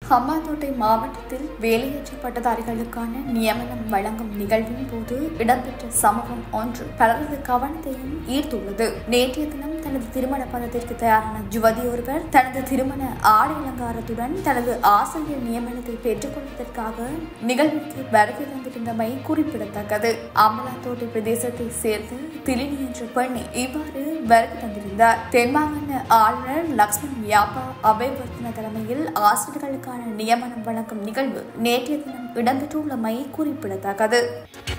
ஹம்மாந்தோட்டை மாவட்டத்தில் வேலையற்ற பட்டதாரிகளுக்கான நியமனம் வழங்கும் நிகழ்வின் போது இடம்பெற்ற சம்பவம் ஒன்று பலரது கவனத்தையும் ஈர்த்துள்ளது நேற்றைய தினம் தனது திருமண பந்தத்திற்கு தயாரான யுவதி ஒருவர் தனது திருமண ஆடை அலங்காரத்துடன் தனது ஆசிரியர் நியமனத்தை பெற்றுக் கொள்வதற்காக நிகழ்விற்கு வருகை தந்திருந்தமை குறிப்பிடத்தக்கது அம்பலாத்தோட்டை பிரதேசத்தை சேர்ந்த திலினி என்ற பெண் இவ்வாறு வருகை தந்திருந்தார் தென்மாகாண ஆளுநர் லக்ஷ்மண் யாப்பா அபயவர்த்தன தலைமையில் ஆசிரியர்களுக்கான நியமனம் வழங்கும் நிகழ்வு நேற்றைய தினம் இடம்பெற்றுள்ளமை குறிப்பிடத்தக்கது